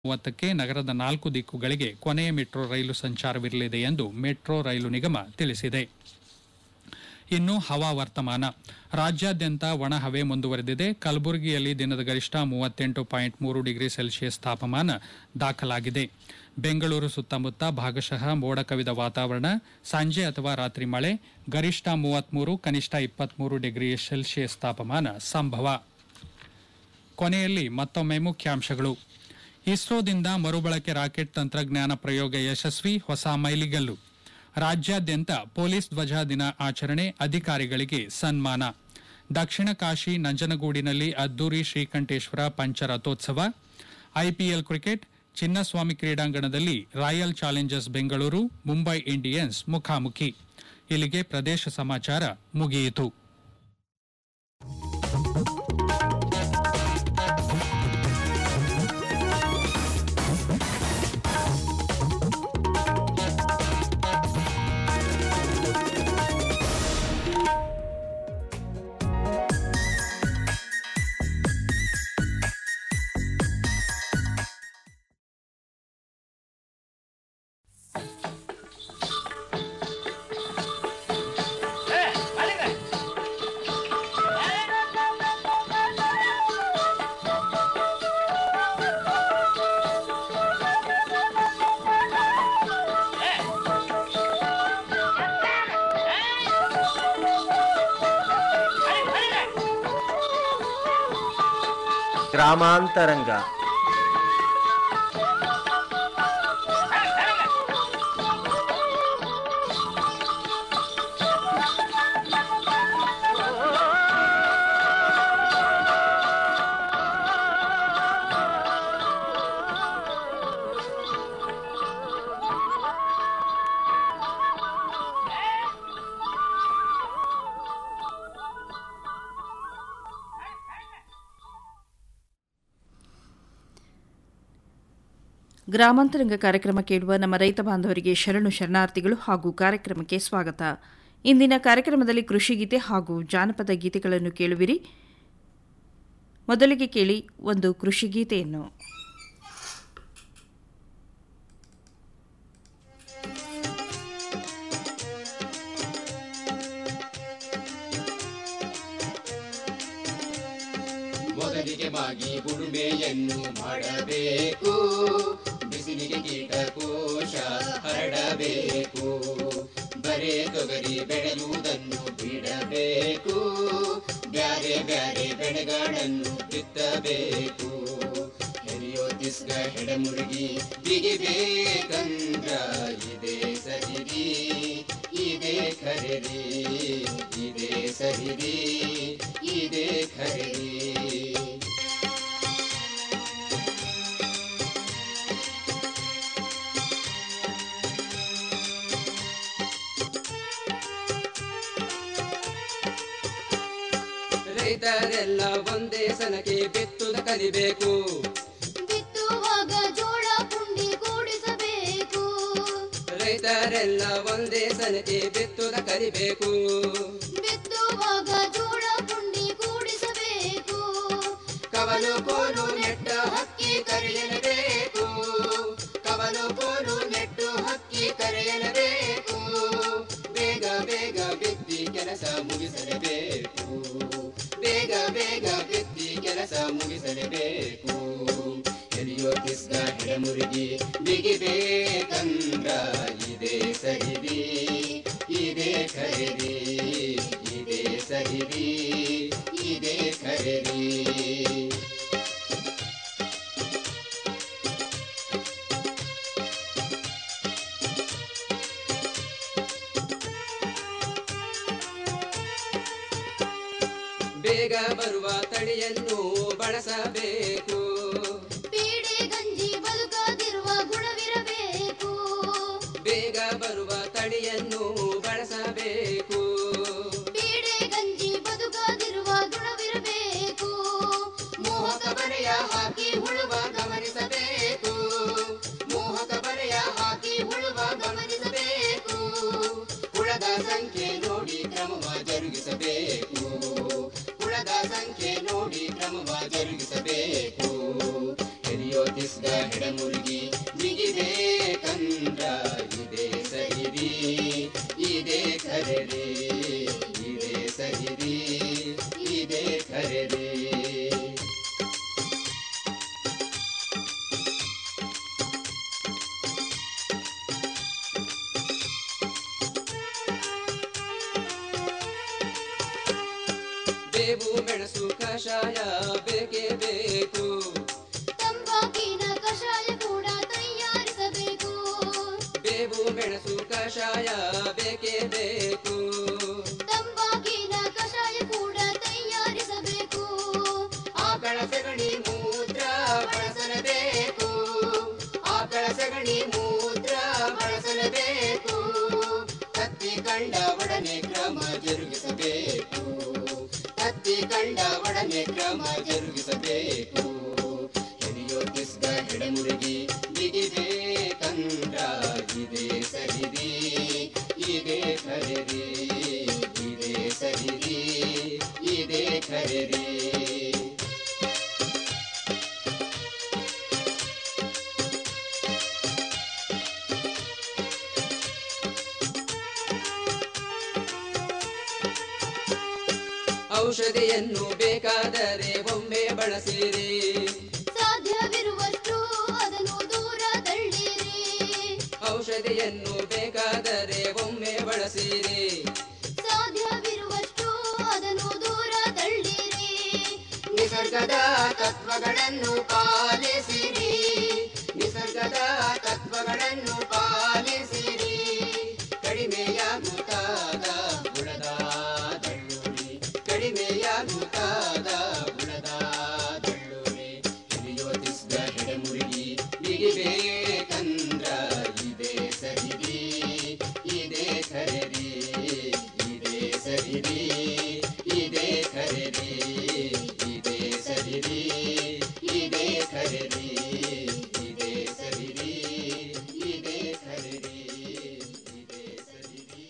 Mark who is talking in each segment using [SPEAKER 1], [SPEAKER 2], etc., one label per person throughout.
[SPEAKER 1] ಮೂವತ್ತಕ್ಕೆ ನಗರದ ನಾಲ್ಕು ದಿಕ್ಕುಗಳಿಗೆ ಕೊನೆಯ ಮೆಟ್ರೋ ರೈಲು ಸಂಚಾರವಿರಲಿದೆ ಎಂದು ಮೆಟ್ರೋ ರೈಲು ನಿಗಮ ತಿಳಿಸಿದೆ ಇನ್ನು ಹವಾ ವರ್ತಮಾನ ರಾಜ್ಯಾದ್ಯಂತ ಒಣ ಹವೆ ಮುಂದುವರೆದಿದೆ ಕಲಬುರಗಿಯಲ್ಲಿ ದಿನದ ಗರಿಷ್ಠ ಮೂವತ್ತೆಂಟು ಪಾಯಿಂಟ್ ಮೂರು ಡಿಗ್ರಿ ಸೆಲ್ಸಿಯಸ್ ತಾಪಮಾನ ದಾಖಲಾಗಿದೆ ಬೆಂಗಳೂರು ಸುತ್ತಮುತ್ತ ಭಾಗಶಃ ಮೋಡ ಕವಿದ ವಾತಾವರಣ ಸಂಜೆ ಅಥವಾ ರಾತ್ರಿ ಮಳೆ ಗರಿಷ್ಠ ಮೂವತ್ಮೂರು ಕನಿಷ್ಠ ಇಪ್ಪತ್ಮೂರು ಡಿಗ್ರಿ ಸೆಲ್ಸಿಯಸ್ ತಾಪಮಾನ ಸಂಭವ ಕೊನೆಯಲ್ಲಿ ಮತ್ತೊಮ್ಮೆ ಮುಖ್ಯಾಂಶಗಳು ಇಸ್ರೋದಿಂದ ಮರುಬಳಕೆ ರಾಕೆಟ್ ತಂತ್ರಜ್ಞಾನ ಪ್ರಯೋಗ ಯಶಸ್ವಿ ಹೊಸ ಮೈಲಿಗಲ್ಲು ರಾಜ್ಯಾದ್ಯಂತ ಪೊಲೀಸ್ ಧ್ವಜ ದಿನ ಆಚರಣೆ ಅಧಿಕಾರಿಗಳಿಗೆ ಸನ್ಮಾನ ದಕ್ಷಿಣ ಕಾಶಿ ನಂಜನಗೂಡಿನಲ್ಲಿ ಅದ್ದೂರಿ ಶ್ರೀಕಂಠೇಶ್ವರ ಪಂಚರಥೋತ್ಸವ ಐಪಿಎಲ್ ಕ್ರಿಕೆಟ್ ಚಿನ್ನಸ್ವಾಮಿ ಕ್ರೀಡಾಂಗಣದಲ್ಲಿ Royal Challengers Bengaluru Mumbai Indians ಮುಖಾಮುಖಿ ಇಲ್ಲಿಗೆ ಪ್ರದೇಶ ಸಮಾಚಾರ ಮುಗಿಯಿತು
[SPEAKER 2] ಗ್ರಾಮಾಂತರಂಗ
[SPEAKER 3] ಗ್ರಾಮಾಂತರಂಗ ಕಾರ್ಯಕ್ರಮ ಕೇಳುವ ನಮ್ಮ ರೈತ ಬಾಂಧವರಿಗೆ ಶರಣು ಶರಣಾರ್ಥಿಗಳು ಹಾಗೂ ಕಾರ್ಯಕ್ರಮಕ್ಕೆ ಸ್ವಾಗತ ಇಂದಿನ ಕಾರ್ಯಕ್ರಮದಲ್ಲಿ ಕೃಷಿ ಗೀತೆ ಹಾಗೂ ಜಾನಪದ ಗೀತೆಗಳನ್ನು ಕೇಳುವಿರಿ ಮೊದಲಿಗೆ ಕೇಳಿ ಒಂದು ಕೃಷಿ ಗೀತೆಯನ್ನು
[SPEAKER 4] ಮೊದಲಿಗೆ ಮಾಗಿ ಉಳುಮೆಯನ್ನು ಮಾಡಬೇಕು ಬಿಸಿಲಿಗೆ ಕೀಟಕೋಶ ಹರಡಬೇಕು ಬರೇ ತೊಗರಿ ಬೆಳೆಯುವುದನ್ನು ಬಿಡಬೇಕು ಬ್ಯಾರೆ ಬ್ಯಾರೆ ಬೆಳೆಗಳನ್ನು ಬಿತ್ತಬೇಕು ಹೆರಿಯೋ ತಿಸ್ಗ ಹೆಡಮುರುಗಿ ಬಿಗಿಬೇಕಂದ್ರ ಇದೇ ಸರಿರಿ ಇದೇ ಖರೀರಿ ಇದೇ ಸರಿರಿ ಇದೇ ಖರೀರಿ ರೈತರೆಲ್ಲ ಒಂದೇ ಸನಕ್ಕೆ ಬಿತ್ತುದ ಕಲಿಬೇಕು
[SPEAKER 5] ಬಿತ್ತುವಾಗ ಜೋಳ ಪುಂಡಿ ಕೂಡಿಸಬೇಕು
[SPEAKER 4] ರೈತರೆಲ್ಲ ಒಂದೇ ಸನಕ್ಕೆ ಬಿತ್ತುದ ಕಲಿಬೇಕು
[SPEAKER 5] ಬಿತ್ತುವಾಗ ಜೋಳ ಪುಂಡಿ ಕೂಡಿಸಬೇಕು
[SPEAKER 4] ಕವಲು ಕೋಲು ನೆಟ್ಟ ಹಕ್ಕಿ ಕರೆಯಲೇಬೇಕು ಕವಲು ಕೋಲು ನೆಟ್ಟು ಹಕ್ಕಿ ಕರೆಯಲೇಬೇಕು ಬೇಗ ಬೇಗ ಬಿತ್ತಿ ಕೆಲಸ ಮುಗಿಸಲೇಬೇಕು ಬೇಗ ಬೇಗ ಬಿತ್ತಿ ಕೆಲಸ ಮುಗಿಸಲೇಬೇಕು ಎಲಿಯೋ ಕಿಸ್ಗ ಹೆಡಮುರುಗಿ ಬಿಗಿಬೇಕಂದ್ರ ಇದೇ ಸಹಿರಿ ಇದೇ ಖರೀದಿ ಇದೇ ಸಹಿರಿ ಇದೇ ಖರೀದಿ ಬೇಗ ಬರುವ ತಳಿಯನ್ನು ಬಳಸಬೇಕು
[SPEAKER 5] ಪೀಡೆ ಗಂಜಿ ಬದುಕದಿರುವ ಗುಣವಿರಬೇಕು
[SPEAKER 4] ಬೇಗ ಬರುವ ತಳಿಯನ್ನು ಬಳಸಬೇಕು
[SPEAKER 5] ಪೀಡೆ ಗಂಜಿ ಬದುಕದಿರುವ ಗುಣವಿರಬೇಕು
[SPEAKER 4] ಮೋಹಕ ಬರೆಯ ಹಾಕಿ ಹುಳುವ ಗಮನಿಸಬೇಕು ಮೋಹಕ ಬರೆಯ ಹಾಕಿ ಹುಳುವ ಗಮನಿಸಬೇಕು ಹುಳದ ಸಂಖ್ಯೆ ನೋಡಿ ಕ್ರಮವ ಜರುಗಿಸಬೇಕು ಹುಳದ ಸಂಖ್ಯೆ ನೋಡಿ ಕ್ರಮವ ಜರುಗಿಸಬೇಕು ಹೆಡೆಮುರುಗಿ ಬಿಗಿಬೇಕಂದ್ರ ಇದೇ ಸಹಿರಿ ಇದೇ ಖರೀರಿ ಇದೇ ಸಹಿರಿ ಇದೇ ಖರೀರಿ ಬೇವು ಮೆಣಸು ಕಷಾಯ ಬೇಕೇ ಬೇಕು
[SPEAKER 5] ತಂಬಾಕಿನ ಕಷಾಯ ಕೂಡ ತಯಾರಿಸಬೇಕು
[SPEAKER 4] ಬೇವು ಮೆಣಸು ಕಷಾಯ ಬೇಕೇ ಬೇಕು
[SPEAKER 5] ತಂಬಾಕಿನ ಕಷಾಯ ಕೂಡ ತಯಾರಿಸಬೇಕು
[SPEAKER 4] ಆಕಳ ಸಗಣಿ ಮೂತ್ರ ಬಳಸಲೇಬೇಕು ಆಕಳ ಸಗಣಿ ಮೂತ್ರ ಬಳಸಲೇಬೇಕು ಕತ್ತಿ ಕಂಡ ಒಡನೆ ಕ್ರಮ ಜರುಗಿಸಬೇಕು ಕತ್ತಿ ಕಂಡ ಒಡನೆ ಕ್ರಮ ಜರುಗಿಸಬೇಕು ಹಿರಿಯೋತಿಸ್ದ ಹೆಡೆಮುರುಗಿ ಬಿಗಿಬೇಕಂದ್ರ ಇದೇ ಸಹಿರಿ ಇದೇ ಖರೀರಿ ಇದೇ ಸಹಿರಿ ಇದೇ ಖರೀರಿ ಔಷಧಿಯನ್ನು ಬೇಕಾದರೆ ಒಮ್ಮೆ ಬಳಸಿರಿ
[SPEAKER 5] ಸಾಧ್ಯವಿರುವಷ್ಟು ಅದನ್ನು ದೂರ ತಳ್ಳಿರಿ
[SPEAKER 4] ಔಷಧಿಯನ್ನು ಬೇಕಾದರೆ ಒಮ್ಮೆ ಬಳಸಿರಿ
[SPEAKER 5] ಸಾಧ್ಯವಿರುವಷ್ಟು ಅದನ್ನು ದೂರ ತಳ್ಳಿರಿ
[SPEAKER 4] ನಿಸರ್ಗದ ತತ್ವಗಳನ್ನು ಪಾಲಿಸಿರಿ ನಿಸರ್ಗದ ತತ್ವಗಳನ್ನು ಪಾಲಿಸಿರಿ ಕಡಿಮೆಯಾಗುತ್ತಾದ ಗುಣದ ದಳ್ಳುರಿ ಕಡಿಮೆಯಾಗುತ್ತಾದ ಗುಣದ ದಳ್ಳುರಿ ಹಿರಿಯೋತಿಸಿದ ಹೆಡೆಮುರುಗಿ ಬಿಗಿಬೇಕಂದ್ರ ಇದೇ ಸಹಿರಿ ಇದೇ ಖರೀರಿ ಇದೇ ಸಹಿರಿ ಇದೇ ಖರೀರಿ ಇದೇ ಸಹಿರಿ ಇದೇ ಖರೀರಿ ಇದೇ ಸಹಿರಿ ಇದೇ ಖರೀರಿ ಇದೇ ಸಹಿರಿ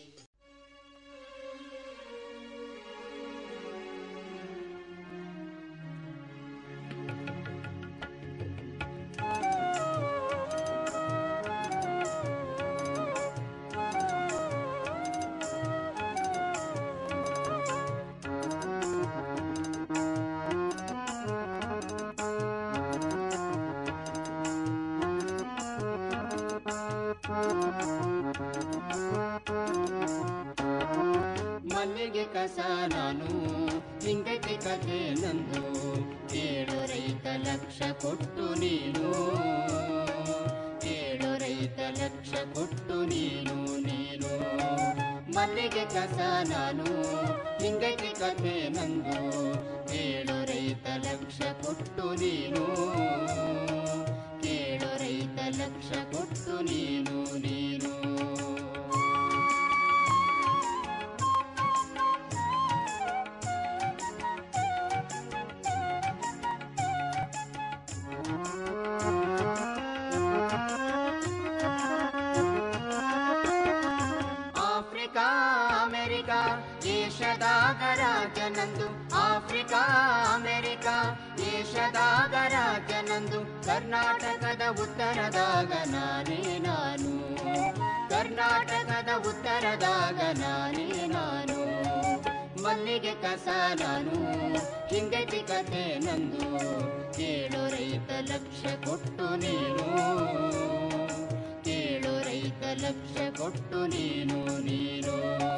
[SPEAKER 4] ಮಲ್ಲಿಗೆ ಕಸ ನಾನು ಹಿಂಗಕ್ಕೆ ಕತೆ ನಂದು ಏಳು ರೈತ ಲಕ್ಷ ಕೊಟ್ಟು ನೀನು ಏಳು ರೈತ ಲಕ್ಷ ಕೊಟ್ಟು ನೀನು ನೀನು ಮಲ್ಲಿಗೆ ಕಸ ನಾನು ಹಿಂಗಕ್ಕೆ ಕತೆ ನಂದು ಏಳು ರೈತ ಲಕ್ಷ ಕೊಟ್ಟು ನೀನು ಏಳು ರೈತ ಲಕ್ಷ ಕೊಟ್ಟು ನೀನು ನೀನು ಆಫ್ರಿಕಾ ಅಮೆರಿಕ ಏಷದಾಗ ರಾಜನಂದು ಆಫ್ರಿಕಾ ಅಮೆರಿಕ ಏಷದಾಗ ರಾಜನಂದು ಕರ್ನಾಟಕದ ಉತ್ತರದಾಗ ನಾನೇ ನಾನು ಕರ್ನಾಟಕದ ಉತ್ತರದಾಗ ನಾನೇ ನಾನು ಮಲ್ಲಿಗೆ ಕಸ ನಾನು ಹಿಂಗತಿ ಕತೆ ನಂದು ಏಳು ರೈತ ಲಕ್ಷ ಕೊಟ್ಟು ನೀನು ಏಳು ರೈತ ಲಕ್ಷ ಕೊಟ್ಟು ನೀನು ನೀನು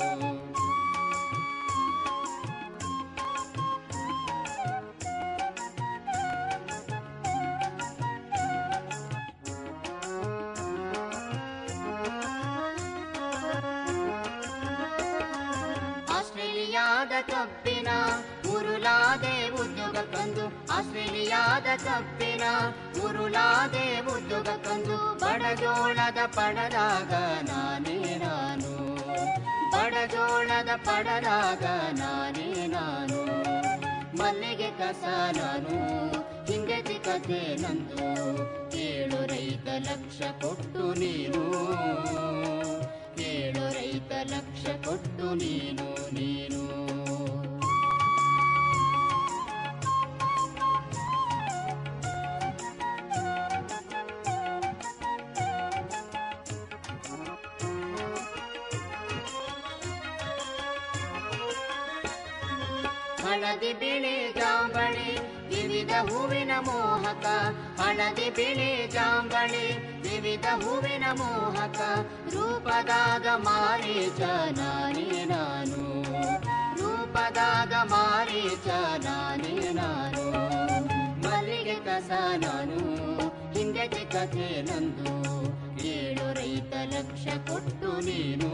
[SPEAKER 4] ಆಸ್ಟ್ರೇಲಿಯಾದ ಕಬ್ಬಿನ ಉರುಳಾದೆ ಉದ್ಯೋಗ ಕಂದು ಆಸ್ಟ್ರೇಲಿಯಾದ ಕಬ್ಬಿನ ಉರುಳಾದೆ ಉದ್ಯೋಗ ಕಂದು ಬಡಜೋಳದ ಪಡದಾಗ ನಾನೇ ನಾನು ಬಡಜೋಳದ ಪಡದಾಗ ನಾನೇ ನಾನು ಮಲ್ಲಿಗೆ ಕಸ ನಾನು ಹಿಂಗತಿ ಕತೆ ನಂದು ಏಳು ರೈತ ಲಕ್ಷ ಕೊಟ್ಟು ನೀನು ಏಳು ರೈತ ಲಕ್ಷ ಕೊಟ್ಟು ನೀನು ನೀನು
[SPEAKER 2] ಹಳದಿ ಬಿಳಿ ಜಾಂಬಳಿ ವಿವಿಧ ಹೂವಿನ ಮೋಹಕ ಹಳದಿ ಬಿಳಿ ಜಾಂಬಳಿ ವಿವಿಧ ಹೂವಿನ ಮೋಹಕ ರೂಪದಾಗ ಮಾರೀಚ ನಾನೇ ನಾನು ರೂಪದಾಗ ಮಾರೀಚ ನಾನೇ ನಾನು ಮಲ್ಲಿಗೆ ಕಸ ನಾನು ಹಿಂದೆ ಕಥೆ ನಂದು ಏಳು ರೈತ ಲಕ್ಷ ಕೊಟ್ಟು ನೀನು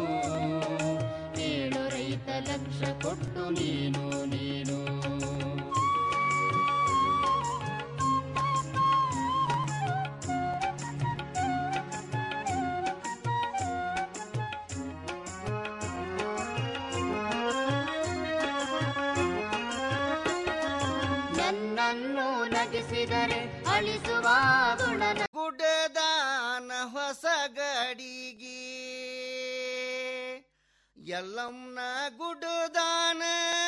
[SPEAKER 2] ಏಳು ರೈತ ಲಕ್ಷ ಕೊಟ್ಟು ನೀನು ನೀನು ನನ್ನನ್ನು ನಗಿಸಿದರೆ ಅಳಿಸುವ ಗುಣನ
[SPEAKER 6] ಗುಡ್ಡದಾನ ಹೊಸ ಗಡಿಗೆ ಎಲ್ಲಮ್ಮನ ಗುಡ್ಡದಾನ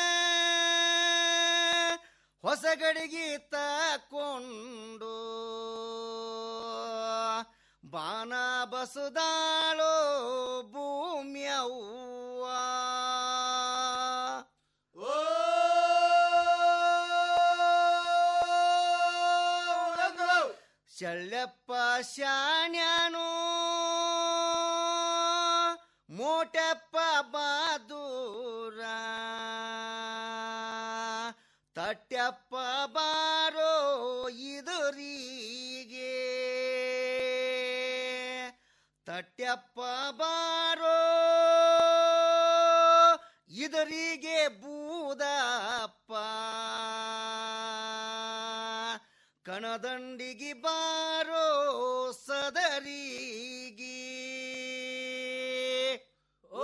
[SPEAKER 6] ಹೊಸ ಗಡಿಗೆ ತಕೊಂಡು ಬಾನ ಬಸುದಾಳೋ ಭೂಮಿಯವ್ವ ಶಳ್ಯಪ್ಪ ಶಾಣ್ಯಾನು ಮೋಟಪ್ಪ ಬಾದೂರ ತಟ್ಯಪ್ಪ ಬಾರೋ ಇದುರಿಗೆ ತಟ್ಯಪ್ಪ ಬಾರೋ ಇದರಿಗೆ ಬೂದಪ್ಪ ಕಣದಂಡಿಗೆ ಬಾರೋ ಸದರಿಗೆ ಓ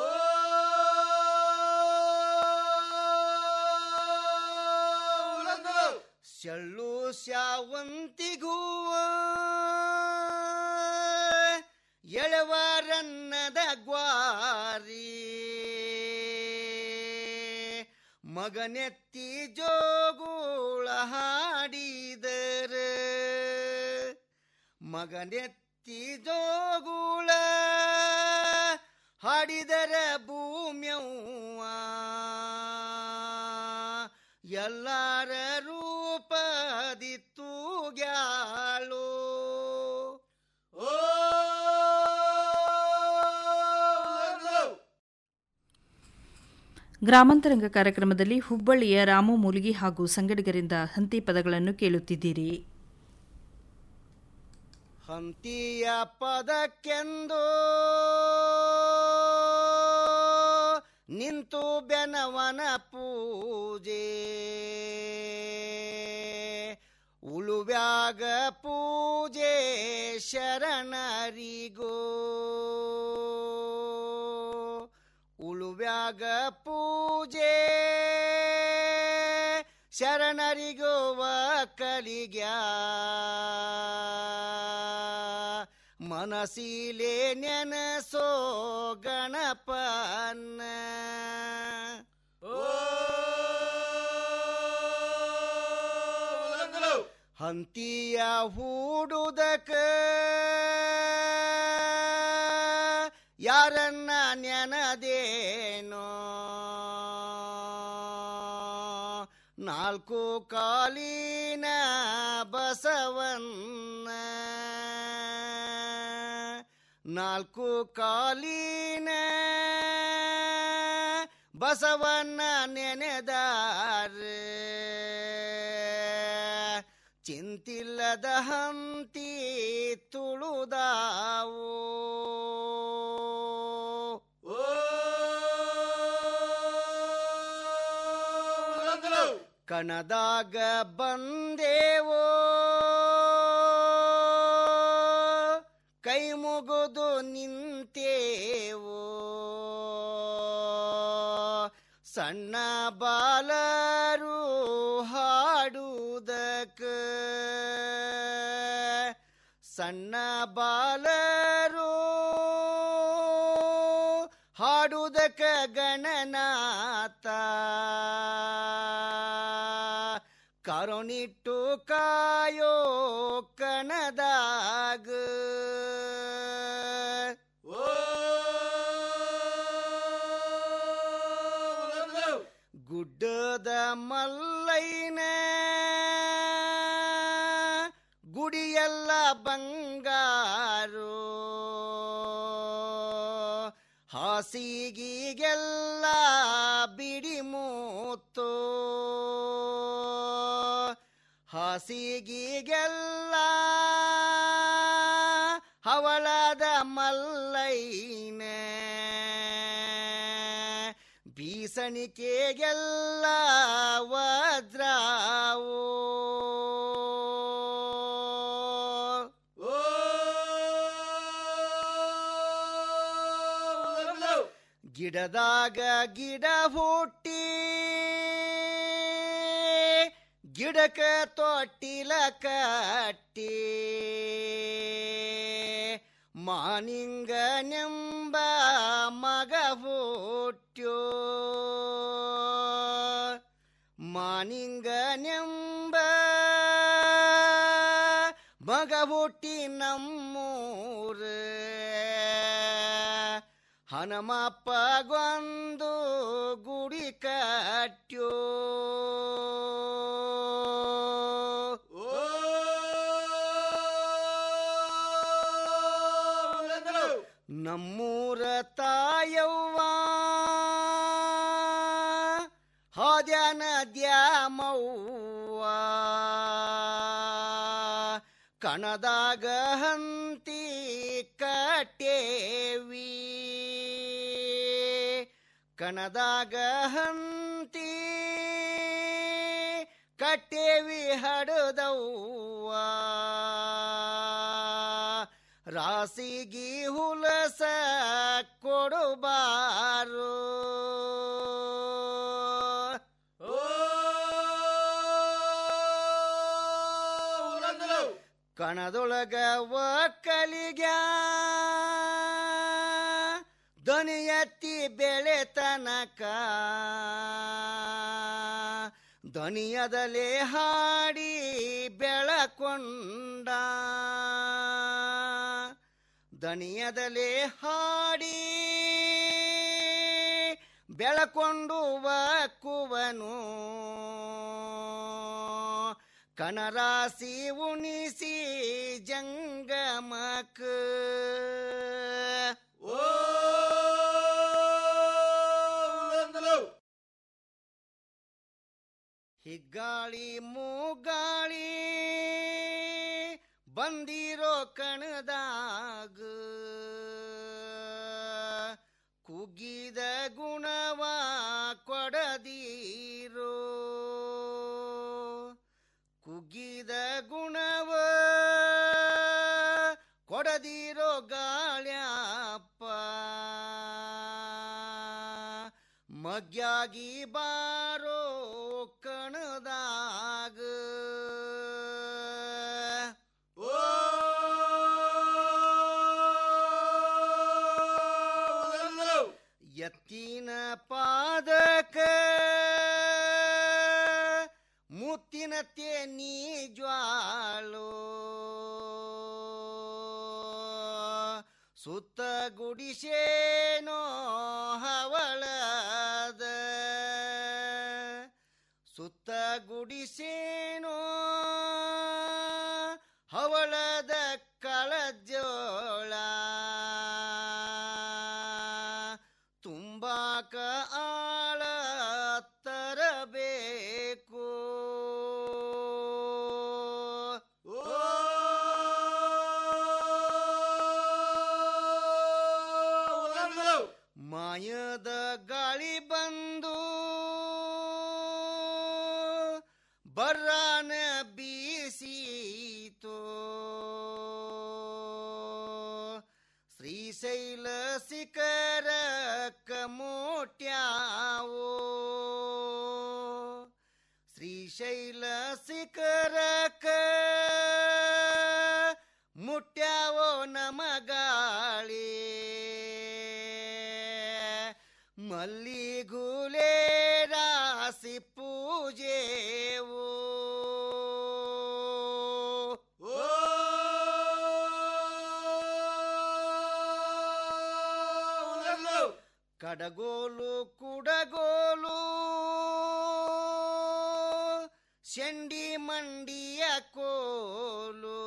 [SPEAKER 6] ಶಳ್ಳು ಶಾವಂತಿಗೂವ ಎಳವರನ್ನದ ಗ್ವಾರಿ ಮಗನೆತ್ತಿ ಜೋಗುಳ ಹಾಡಿದರ ಮಗನೆತ್ತಿ ಜೋಗುಳ ಹಾಡಿದರ ಭೂಮ್ಯವ್ವ ಎಲ್ಲರ ರೂಪದಿ ತೂಗ್ಯಾಳು ಓ
[SPEAKER 3] ಗ್ರಾಮಾಂತರಂಗ ಕಾರ್ಯಕ್ರಮದಲ್ಲಿ ಹುಬ್ಬಳ್ಳಿಯ ರಾಮು ಮೂಲಿಗಿ ಹಾಗೂ ಸಂಗಡಿಗರಿಂದ ಹಂತಿ ಪದಗಳನ್ನು ಕೇಳುತ್ತಿದ್ದೀರಿ
[SPEAKER 6] ಹಂತಿಯ ಪದಕ್ಕೆಂದು ನಿಂತು ಬೆನವನ ಪೂಜೆ ಉಳುವ್ಯಾಗ ಪೂಜೆ ಶರಣರಿಗೋ ಉಳುವ್ಯಾಗ ಪೂಜೆ ಶರಣರಿಗೋ ಕಲಿಗ್ಯಾ ಮನಸೀಲೆ ನೆನಸೋ ಗಣಪನ್ನ ಹಂತಿಯ ಹೂಡುದಕ ಯಾರನ್ನ ನೆನದೇನೋ ನಾಲ್ಕು ಕಾಲಿನ ಬಸವನ್ನ ನಾಲ್ಕು ಕಾಲಿನ ಬಸವನ್ನ ನೆನೆದಾರ ಚಿಂತಿಲ್ಲದ ಹಂತಿ ತುಳುದಾವು ಕಣದಾಗ ಬಂದೇವೋ ಕೈ ಮುಗಿದು ನಿಂತೇವೋ ಸಣ್ಣ ಬಾಲರು ಹಾಡುವುದಕ್ಕ ಸಣ್ಣ ಬಾಲರು ಹಾಡುವುದಕ್ಕ ಗಣನಾಥ ಕರುಣಿಟ್ಟು ಕಾಯೋ ಕಣದಾಗ ಗುಡ್ಡದ ಹವಳದ ಮಲ್ಲೈನ ಗುಡಿಯೆಲ್ಲ ಬಂಗಾರು ಹಾಸಿಗೆಲ್ಲ ಬಿಡಿ ಮೂತು ಹಾಸಿಗೆಲ್ಲ ಹವಳದ ಮಲ್ಲೈನ ಬೀಸಣಿಕೆಗೆಲ್ಲ ವಜ್ರಾವು ಗಿಡದಾಗ ಗಿಡ ಹುಟ್ಟಿ ಗಿಡಕ ತೊಟ್ಟಿಲ ಕಟ್ಟಿ ಮಾನಿಂಗನೆಂಬ ಮಗ ಹುಟ್ಟ್ಯೋ ಮಾನಿಂಗನೆಂಬ ಮಗ ಹುಟ್ಟಿ ನಮ್ಮೂರ ಹನುಮಪ್ಪಗೊಂದು ಗುಡಿ ಕಟ್ಟ್ಯೋ ನಮ್ಮೂರ ತಾಯವ್ವ ಹಾದ್ಯಾನ ದ್ಯಾಮವ್ವ ಕಣದಾಗ ಹಂತಿ ಕಟ್ಟೇವಿ ಕಣದಾಗ ಹಂತಿ ಕಟ್ಟೇವಿ ಹಡದವ್ವ ರಾಸಿಗಿ ಹುಲಸ ಕೊಡುಬಾರು ಕಣದೊಳಗ ಒಕ್ಕಲಿಗ ದನಿ ಎತ್ತಿ ಬೆಳೆ ತನಕ ದನಿಯದಲೇ ಹಾಡಿ ಬೆಳಕೊಂಡ ದನಿಯದಲೇ ಹಾಡಿ ಬೆಳಕೊಂಡು ಕುವನು ಕನರಾಸಿ ಉಣಿಸಿ ಜಂಗಮಕ ಹಿಗ್ಗಾಳಿ ಮೂಗಾಳಿ ಬಂದಿರೋ ಕಣದಾಗ ಕುಗ್ಗಿದ ಗುಣವ ಕೊಡದೀರೋ ಕುಗ್ಗಿದ ಗುಣವ ಕೊಡದಿರೋ ಗಾಳ್ಯಪ್ಪ ಮಗ್ಯಾಗಿ ಬಾರೋ ಕಣದಾಗ ಎತ್ತಿನ ಪಾದಕ ಮುತ್ತಿನ ತೇನಿ ಜ್ವಾಳು ಸುತ್ತ ಗುಡಿಸೇನೋ ಹವಳದ ಸುತ್ತ ಗುಡಿಸೇನೋ ಹವಳದ ಕಳಜೋಳ ತುಂಬಾಕ ಆಳ ತರಬೇಕು ಮಾಯದ ಗಾಳಿ ಬಂದು ಬರ್ರಾನ ಬೀಸೀತೋ ಶ್ರೀಶೈಲ ಶಿಖರ ಕಮೋಟ್ಯಾವೋ ಶ್ರೀಶೈಲ ಶಿಖರಕ ಮುಟ್ಯಾವೋ ನಮಗಾಳಿ ಮಲ್ಲಿಗುಲೆ ರಾಸಿ ಪೂಜೆವೋ ಕಡಗೋಲು ಕುಡಗೋಲು ಶಂಡಿ ಮಂಡಿಯ ಕೋಲು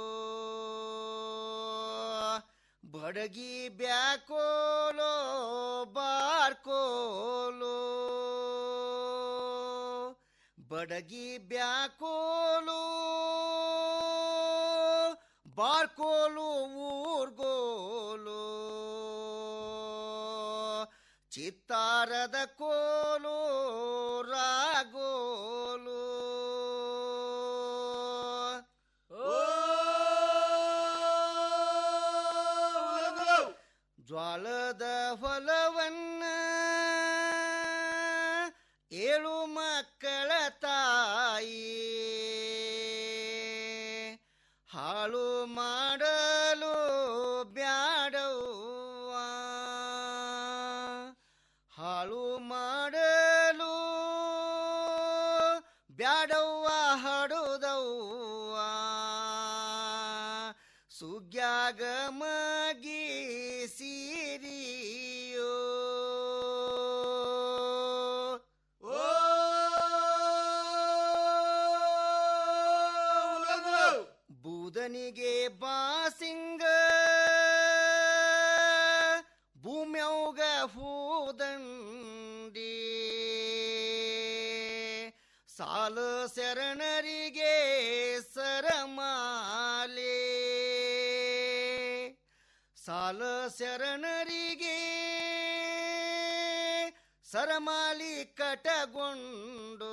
[SPEAKER 6] ಬಡಗಿ ಬ್ಯಾಕೋಲೋ ಬಾರ್ಕೋಲೋ ಬಡಗಿ ಬ್ಯಾಕೋಲು ಬಾರ್ಕೋಲು ಊರ್ಗೋಲು ಚಿತ್ತಾರದ ಕೋಲು ರಾಗೋಲು ಜ್ವಾಳದ ಹೊಲವನ್ನ ಏಳು ಮಕ್ಕಳ ತಾಯಿ ಹಾಳು ಮಾಡಲು ಬ್ಯಾಡವ್ವ ಹಾಳು ಮಾಡಲು ಬ್ಯಾಡವ್ವ ಹಡುದವ್ವ ಸುಗ್ಯಾಗ ಮಗಿ ಸೀರಿಯೋ ಬೂದನಿಗೆ ಬಾಸಿಂಗ ಭೂಮ್ಯೌಗ ಹೂದಂಡಿ ಸಾಲ ಶರಣರಿಗೆ ಸರಮಾಲೆ ಸಾಲ ಶರಣರಿಗೆ ಸರಮಾಲಿ ಕಟಗೊಂಡು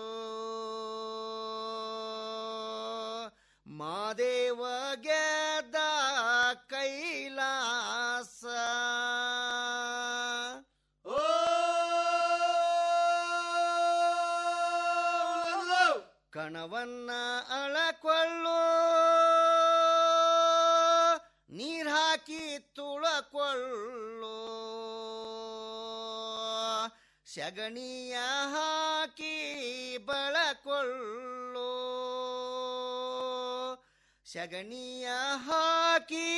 [SPEAKER 6] ಮಾದೇವ ಗೆದ್ದ ಕೈಲಾಸ ಕಣವನ್ನ ಅಳಕೊಳ್ಳು ನೀರ್ ಹಾಕಿ ತುಳಕೊಳ್ಳು ಸಗಣಿಯ ಹಾಕಿ ಬಳಕೊಳ್ಳು ಸಗಣಿಯ ಹಾಕಿ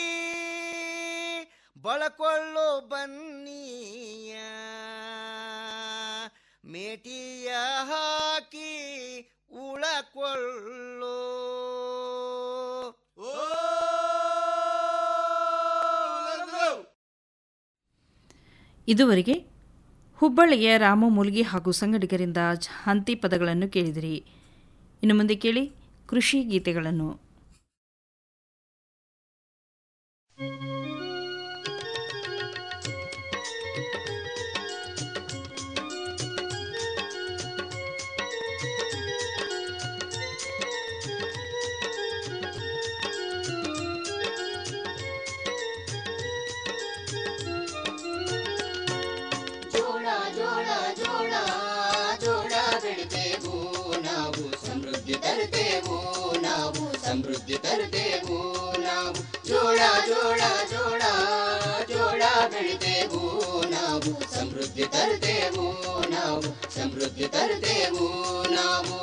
[SPEAKER 6] ಬಳಕೊಳ್ಳು ಬನ್ನಿಯ ಮೇಟಿಯ ಹಾಕಿ ಉಳಕೊಳ್ಳು
[SPEAKER 3] ಇದುವರೆಗೆ ಹುಬ್ಬಳ್ಳಿಯ ರಾಮ ಮುಲ್ಗಿ ಹಾಗೂ ಸಂಗಡಿಗರಿಂದ ಹಂತಿ ಪದಗಳನ್ನು ಕೇಳಿದಿರಿ ಇನ್ನು ಮುಂದೆ ಕೇಳಿ ಕೃಷಿ ಗೀತೆಗಳನ್ನು
[SPEAKER 2] ಜೋಳ ಜೋಳ ಜೋಳ ಜೋಳ ಬೆಳಿತೇವು ನಾವು ಸಮೃದ್ಧಿ ತರುತ್ತೇವು ನಾವು ಸಮೃದ್ಧಿ ತರುತ್ತೇವು ನಾವು ಜೋಳ ಜೋಳ ಜೋಳ ಜೋಳ ಬೆಳಿತೇವು ನಾವು ಸಮೃದ್ಧಿ ತರುತ್ತೇವು ನಾವು ಸಮೃದ್ಧಿ ತರುತ್ತೇವು ನಾವು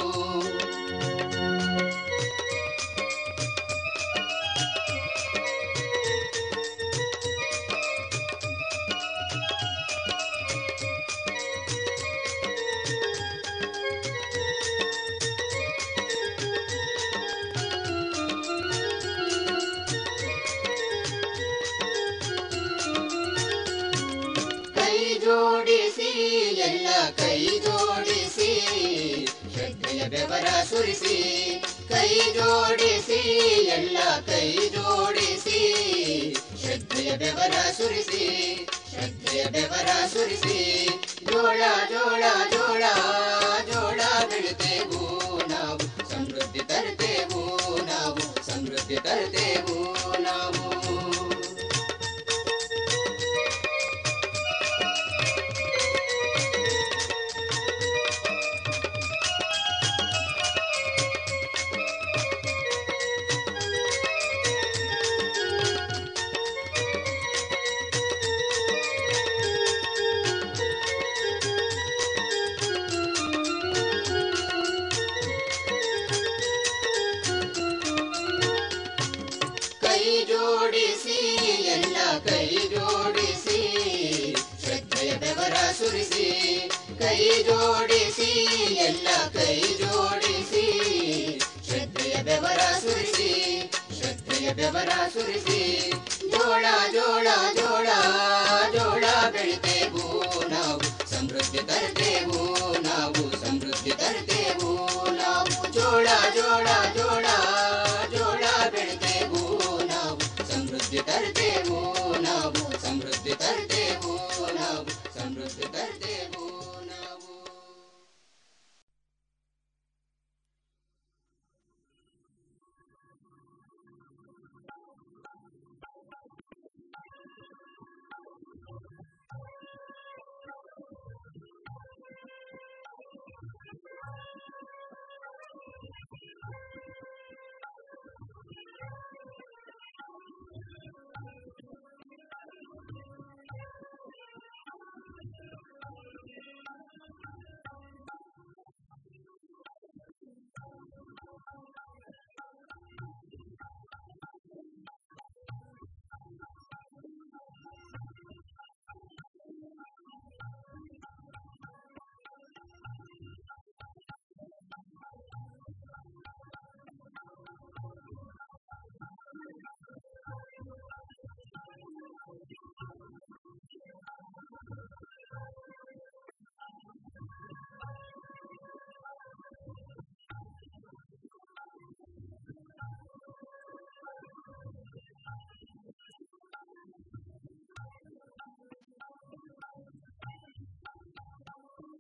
[SPEAKER 2] ಕೈ ಜೋಡಿಸಿ ಎಲ್ಲ ಕೈ ಜೋಡಿಸಿ ಶ್ರದ್ಧೆಯ ಬೆವರ ಸುರಿಸಿ ಕೈ ಜೋಡಿಸಿ ಎಲ್ಲ ಕೈ ಜೋಡಿಸಿ ಶ್ರದ್ಧೆಯ ಬೆವರ ಸುರಿಸಿ ಶ್ರದ್ಧೆಯ ಬೆವರ ಸುರಿಸಿ ಜೋಳ ಜೋಳ ಜೋಳ ಜೋಳ ಬೆಳಿತೇವು ನಾವು ಸಮೃದ್ಧಿ ತರುತ್ತೇವು ನಾವು ಸಮೃದ್ಧಿ ತರುತ್ತೇವು ನಾವು ಕೈ ಜೋಡಿಸಿ ಎಲ್ಲ ಕೈ ಜೋಡಿಸಿ ಶ್ರದ್ಧೆಯ ಬೆವರ ಸುರಿಸಿ ಕೈ ಜೋಡಿಸಿ ಎಲ್ಲ ಕೈ ಜೋಡಿಸಿ
[SPEAKER 4] ಬೆವರ ಸುರಿಸಿ ಜೋಳ ಜೋಳ ಜೋಳ ಜೋಳ ಬೆಳಿತೇವು ನಾವು ಸಮೃದ್ಧಿ ತರ್ತೇವು ನಾವು ಸಮೃದ್ಧಿ ತರ್ತೇವು ನಾವು ಜೋಳ ಜೋಳ ಜೋಳ ಜೋಳ ಬೆಳಿತೇವು ನಾವು ಸಮೃದ್ಧಿ ತರ್ತೇವು